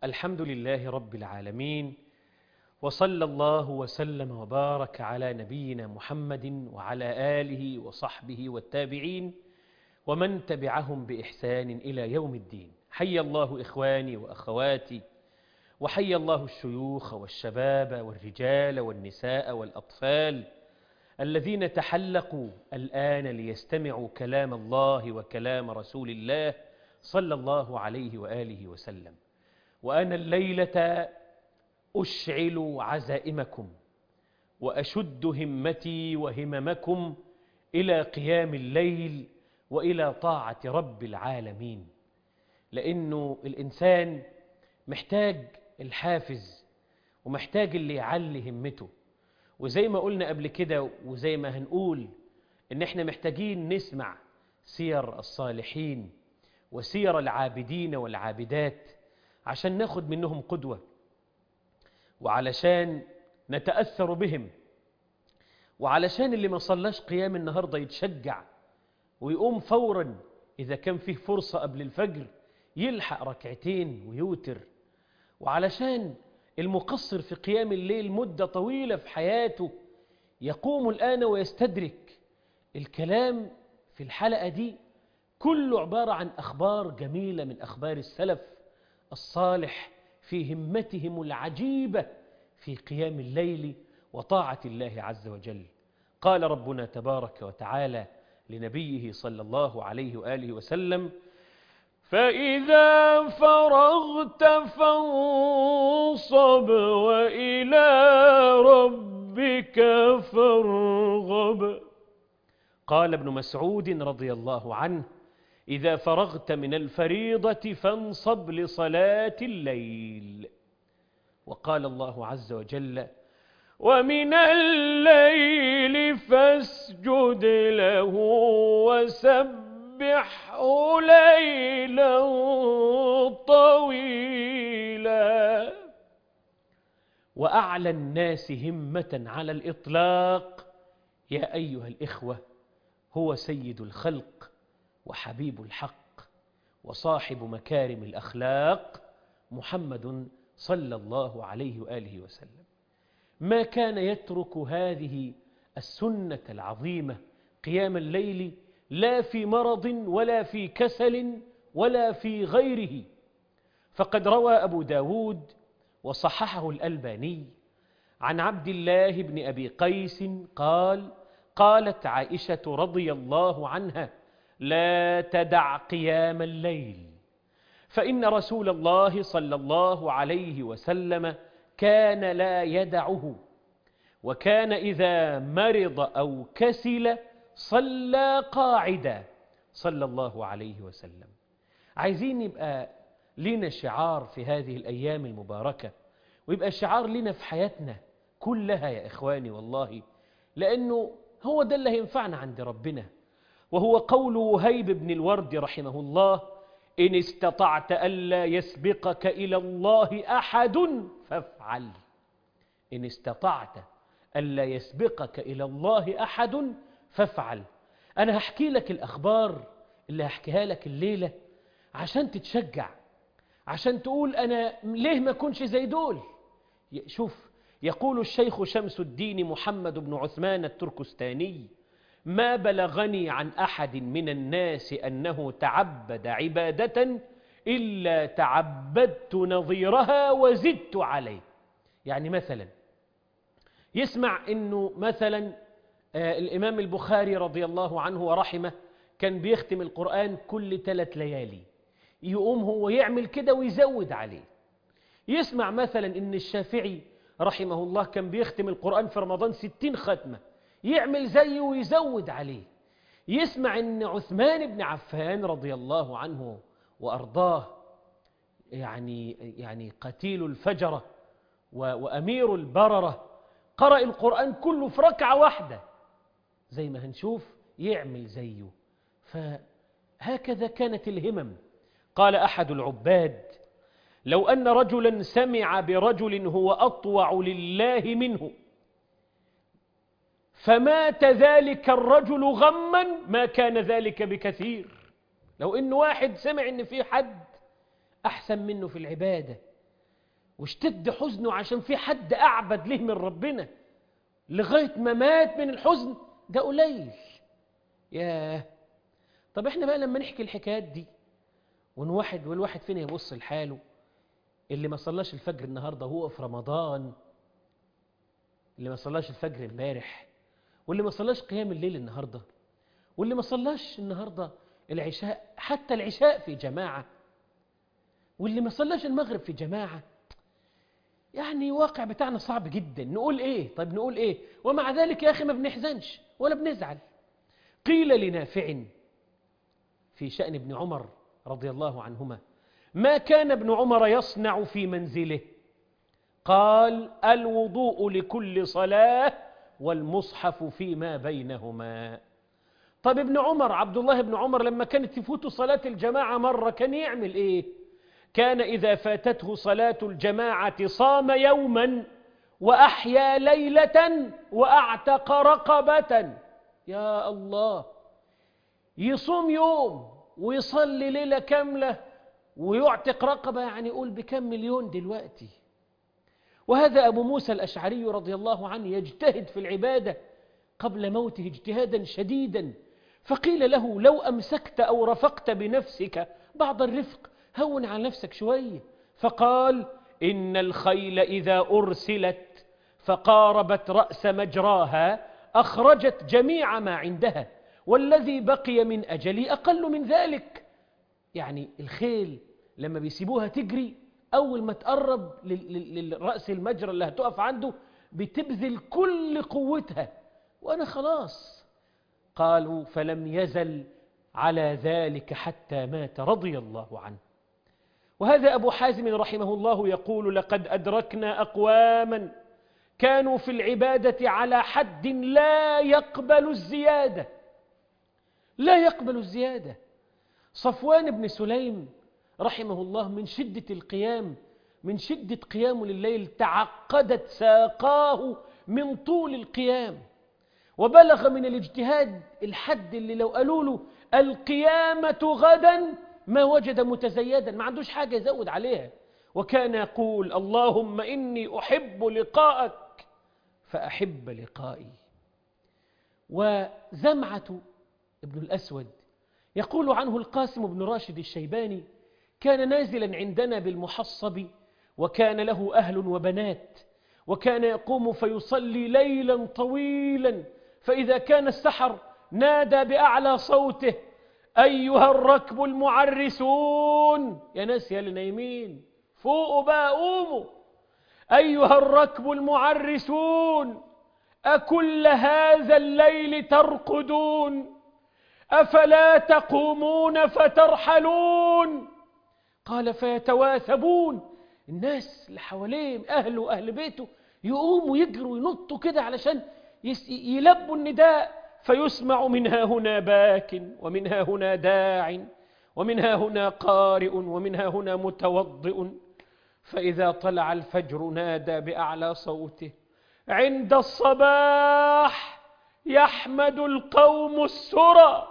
الحمد لله رب العالمين وصلى الله وسلم وبارك على نبينا محمد وعلى آله وصحبه والتابعين ومن تبعهم بإحسان إلى يوم الدين حي الله إخواني وأخواتي وحي الله الشيوخ والشباب والرجال والنساء والأطفال الذين تحلقوا الآن ليستمعوا كلام الله وكلام رسول الله صلى الله عليه وآله وسلم وأنا الليلة أشعل عزائمكم وأشد همتي وهممكم إلى قيام الليل وإلى طاعة رب العالمين لأنه الإنسان محتاج الحافز ومحتاج اللي يعلي همته وزي ما قلنا قبل كده وزي ما هنقول إن إحنا محتاجين نسمع سير الصالحين وسير العابدين والعابدات عشان ناخد منهم قدوة وعلشان نتأثر بهم وعلشان اللي ما صلاش قيام النهاردة يتشجع ويقوم فورا إذا كان فيه فرصة قبل الفجر يلحق ركعتين ويوتر وعلشان المقصر في قيام الليل مدة طويلة في حياته يقوم الآن ويستدرك الكلام في الحلقة دي كله عبارة عن أخبار جميلة من أخبار السلف الصالح في همتهم العجيبة في قيام الليل وطاعة الله عز وجل قال ربنا تبارك وتعالى لنبيه صلى الله عليه وآله وسلم فإذا فرغت فانصب وإلى ربك فارغب قال ابن مسعود رضي الله عنه إذا فرغت من الفريضة فانصب لصلاة الليل وقال الله عز وجل ومن الليل فاسجد له وسبحه ليلا طويلا وأعلى الناس همة على الإطلاق يا أيها الإخوة هو سيد الخلق وحبيب الحق وصاحب مكارم الأخلاق محمد صلى الله عليه وآله وسلم ما كان يترك هذه السنة العظيمة قيام الليل لا في مرض ولا في كسل ولا في غيره فقد روى أبو داود وصححه الألباني عن عبد الله بن أبي قيس قال قالت عائشة رضي الله عنها لا تدع قيام الليل فإن رسول الله صلى الله عليه وسلم كان لا يدعه وكان إذا مرض أو كسل صلى قاعدا صلى الله عليه وسلم عايزين يبقى لنا شعار في هذه الأيام المباركة ويبقى شعار لنا في حياتنا كلها يا إخواني والله لأنه هو ده اللي هينفعنا عند ربنا وهو قول وهيب بن الورد رحمه الله إن استطعت ألا يسبقك إلى الله أحد فافعل إن استطعت ألا يسبقك إلى الله أحد فافعل أنا هحكي لك الأخبار اللي هحكيها لك الليلة عشان تتشجع عشان تقول أنا ليه ما كنش زي دول شوف يقول الشيخ شمس الدين محمد بن عثمان التركستاني ما بلغني عن أحد من الناس أنه تعبد عبادة إلا تعبدت نظيرها وزدت عليه يعني مثلا يسمع أنه مثلا آه الإمام البخاري رضي الله عنه ورحمه كان بيختم القرآن كل ثلاث ليالي يقوم هو يعمل كده ويزود عليه يسمع مثلا أن الشافعي رحمه الله كان بيختم القرآن في رمضان ستين ختمة يعمل زيه ويزود عليه يسمع أن عثمان بن عفان رضي الله عنه وأرضاه يعني, يعني قتيل الفجرة وأمير البررة قرأ القرآن كله في ركعة واحدة زي ما هنشوف يعمل زيه فهكذا كانت الهمم قال أحد العباد لو أن رجلا سمع برجل هو أطوع لله منه فمات ذلك الرجل غما ما كان ذلك بكثير لو إن واحد سمع إن في حد أحسن منه في العبادة واشتد حزنه عشان في حد أعبد له من ربنا لغاية ما مات من الحزن ده قليل ياه طب احنا بقى لما نحكي الحكايات دي ونواحد والواحد فينا يبص لحاله اللي ما صلاش الفجر النهارده وهو في رمضان اللي ما صلاش الفجر امبارح واللي ما صلاش قيام الليل النهارده واللي ما صلاش النهارده العشاء حتى العشاء في جماعه واللي ما صلاش المغرب في جماعه يعني واقع بتاعنا صعب جدا نقول ايه طيب نقول ايه ومع ذلك يا اخي ما بنحزنش ولا بنزعل قيل لنافع في شأن ابن عمر رضي الله عنهما ما كان ابن عمر يصنع في منزله قال الوضوء لكل صلاة والمصحف فيما بينهما طب ابن عمر عبد الله بن عمر لما كانت تفوت صلاة الجماعة مرة كان يعمل ايه كان إذا فاتته صلاة الجماعة صام يوما وأحيا ليلة وأعتق رقبة يا الله يصوم يوم ويصلي ليلة كاملة ويعتق رقبة يعني يقول بكم مليون دلوقتي وهذا أبو موسى الأشعري رضي الله عنه يجتهد في العبادة قبل موته اجتهادا شديدا فقيل له لو أمسكت أو رفقت بنفسك بعض الرفق هون على نفسك شوية فقال إن الخيل إذا أرسلت فقاربت رأس مجراها أخرجت جميع ما عندها والذي بقي من أجلي أقل من ذلك يعني الخيل لما بيسيبوها تجري أول ما تقرب للرأس المجرى اللي هتقف عنده بتبذل كل قوتها وأنا خلاص قالوا فلم يزل على ذلك حتى مات رضي الله عنه وهذا أبو حازم رحمه الله يقول لقد أدركنا أقواما كانوا في العبادة على حد لا يقبل الزيادة لا يقبل الزيادة صفوان بن سليم رحمه الله من شدة القيام من شدة قيامه لليل تعقدت ساقاه من طول القيام وبلغ من الاجتهاد الحد اللي لو قالوا له القيامة غدا ما وجد متزيدا ما عندوش حاجة يزود عليها وكان يقول اللهم إني أحب لقاءك فأحب لقائي وزمعة ابن الأسود يقول عنه القاسم بن راشد الشيباني كان نازلا عندنا بالمحصب وكان له أهل وبنات وكان يقوم فيصلي ليلا طويلا فإذا كان السحر نادى بأعلى صوته أيها الركب المعرسون يا ناس يا اللي نايمين فوقوا بقى قوموا أيها الركب المعرسون أكل هذا الليل ترقدون أفلا تقومون فترحلون قال فيتواثبون الناس اللي حواليه أهله وأهل بيته يقوموا يجروا ينطوا كده علشان يلبوا النداء فيسمع منها هنا باك ومنها هنا داع ومنها هنا قارئ ومنها هنا متوضئ فإذا طلع الفجر نادى بأعلى صوته عند الصباح يحمد القوم السرى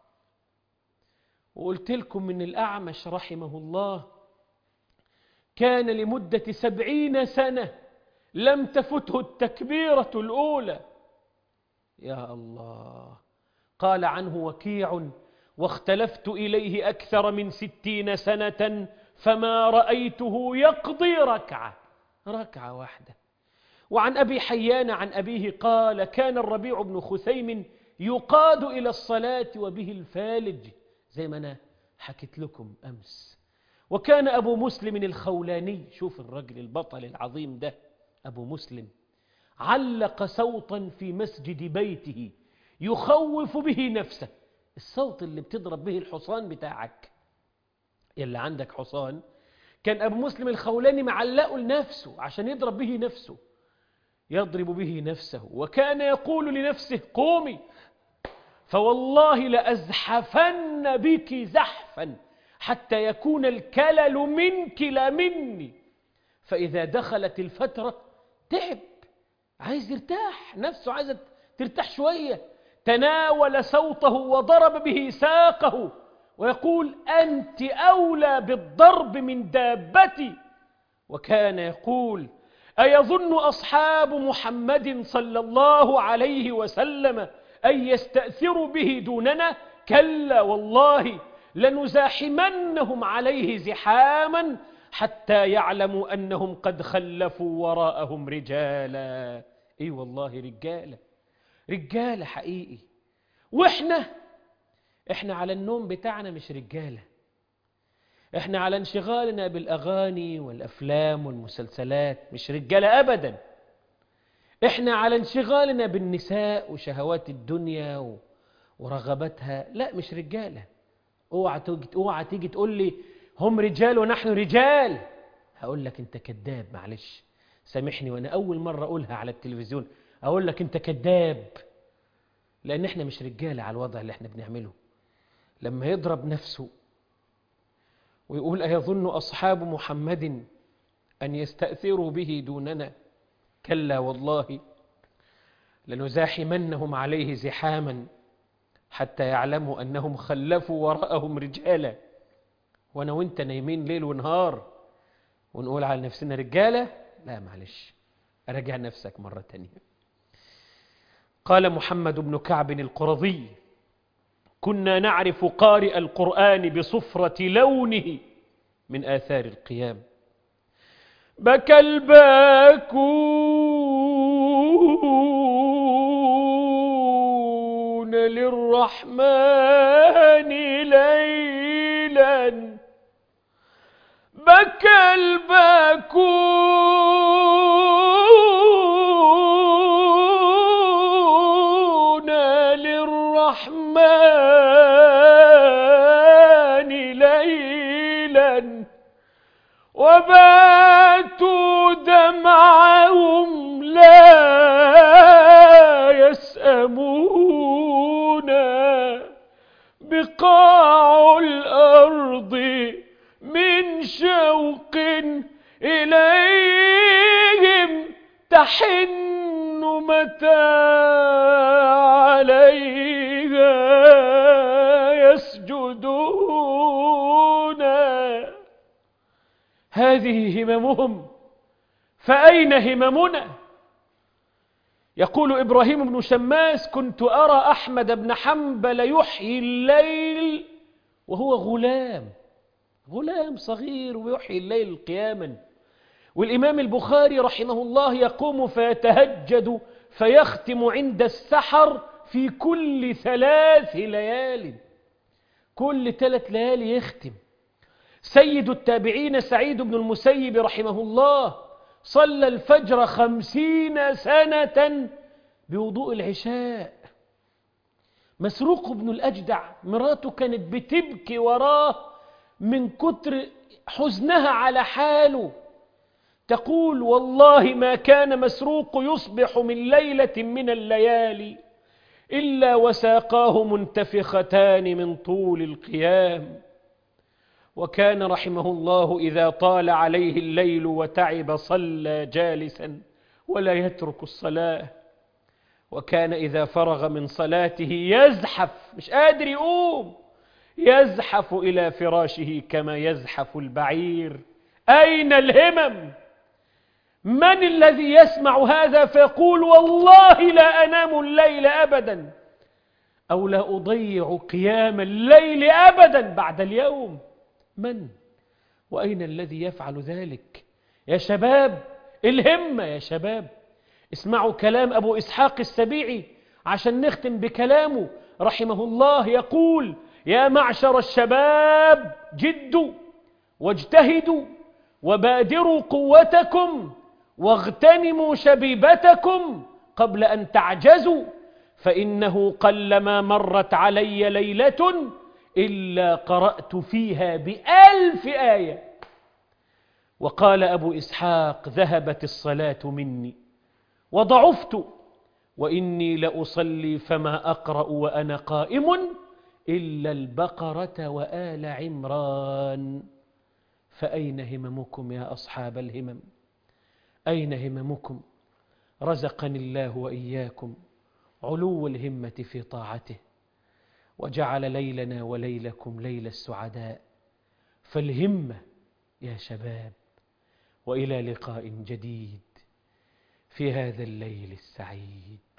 وقلت لكم من الأعمش رحمه الله كان لمدة سبعين سنة لم تفته التكبيرة الأولى يا الله قال عنه وكيع واختلفت إليه أكثر من ستين سنة فما رأيته يقضي ركعة ركعة واحدة وعن أبي حيان عن أبيه قال كان الربيع بن خثيم يقاد إلى الصلاة وبه الفالج زي ما أنا حكيت لكم أمس وكان أبو مسلم الخولاني شوف الرجل البطل العظيم ده أبو مسلم علق صوتا في مسجد بيته يخوف به نفسه الصوت اللي بتضرب به الحصان بتاعك اللي عندك حصان كان أبو مسلم الخولاني معلقه لنفسه عشان يضرب به نفسه يضرب به نفسه وكان يقول لنفسه قومي فوالله لأزحفن بك زحفا حتى يكون الكلل منك لا مني فإذا دخلت الفترة تعب عايز يرتاح نفسه عايزة ترتاح شوية تناول صوته وضرب به ساقه ويقول أنت أولى بالضرب من دابتي وكان يقول أيظن أصحاب محمد صلى الله عليه وسلم أن يستأثروا به دوننا كلا والله لنزاحمنهم عليه زحاما حتى يعلموا أنهم قد خلفوا وراءهم رجالا اي والله رجالة رجالة حقيقي واحنا احنا على النوم بتاعنا مش رجالة احنا على انشغالنا بالاغاني والافلام والمسلسلات مش رجالة ابدا احنا على انشغالنا بالنساء وشهوات الدنيا و... ورغباتها لا مش رجالة اوعى تيجي اوعى تيجي تقول لي هم رجال ونحن رجال هقول لك انت كذاب معلش سامحني وانا اول مرة اقولها على التلفزيون اقول لك انت كذاب لان احنا مش رجالة على الوضع اللي احنا بنعمله لما يضرب نفسه ويقول أيظن أصحاب محمد أن يستأثروا به دوننا كلا والله لنزاحمنهم عليه زحاما حتى يعلموا أنهم خلفوا وراءهم رجالا وأنا وإنت نايمين ليل ونهار ونقول على نفسنا رجالة لا معلش أرجع نفسك مرة تانية قال محمد بن كعب القرظي كنا نعرف قارئ القرآن بصفرة لونه من آثار القيام بكى الباكون للرحمن ليلا بكى الباكون للرحمن ليلا وباتوا دمعهم لا يسأمون بقاع الأرض من شوق إليهم تحن متى عليها يسجدون هذه هممهم فأين هممنا يقول إبراهيم بن شماس كنت أرى أحمد بن حنبل يحيي الليل وهو غلام غلام صغير ويحيي الليل قياما والإمام البخاري رحمه الله يقوم فيتهجد فيختم عند السحر في كل ثلاث ليال كل ثلاث ليالي يختم سيد التابعين سعيد بن المسيب رحمه الله صلى الفجر خمسين سنة بوضوء العشاء مسروق بن الأجدع مراته كانت بتبكي وراه من كتر حزنها على حاله تقول والله ما كان مسروق يصبح من ليلة من الليالي إلا وساقاه منتفختان من طول القيام وكان رحمه الله إذا طال عليه الليل وتعب صلى جالسا ولا يترك الصلاة وكان إذا فرغ من صلاته يزحف مش قادر يقوم يزحف إلى فراشه كما يزحف البعير أين الهمم من الذي يسمع هذا فيقول والله لا أنام الليل أبدا أو لا أضيع قيام الليل أبدا بعد اليوم من وأين الذي يفعل ذلك يا شباب الهمة يا شباب اسمعوا كلام أبو إسحاق السبيعي عشان نختم بكلامه رحمه الله يقول يا معشر الشباب جدوا واجتهدوا وبادروا قوتكم واغتنموا شبيبتكم قبل أن تعجزوا فإنه قلما مرت علي ليلة إلا قرأت فيها بألف آية وقال أبو إسحاق ذهبت الصلاة مني وضعفت وإني لأصلي فما أقرأ وأنا قائم إلا البقرة وآل عمران فأين هممكم يا أصحاب الهمم أين هممكم رزقني الله وإياكم علو الهمة في طاعته وجعل ليلنا وليلكم ليل السعداء فالهمة يا شباب وإلى لقاء جديد في هذا الليل السعيد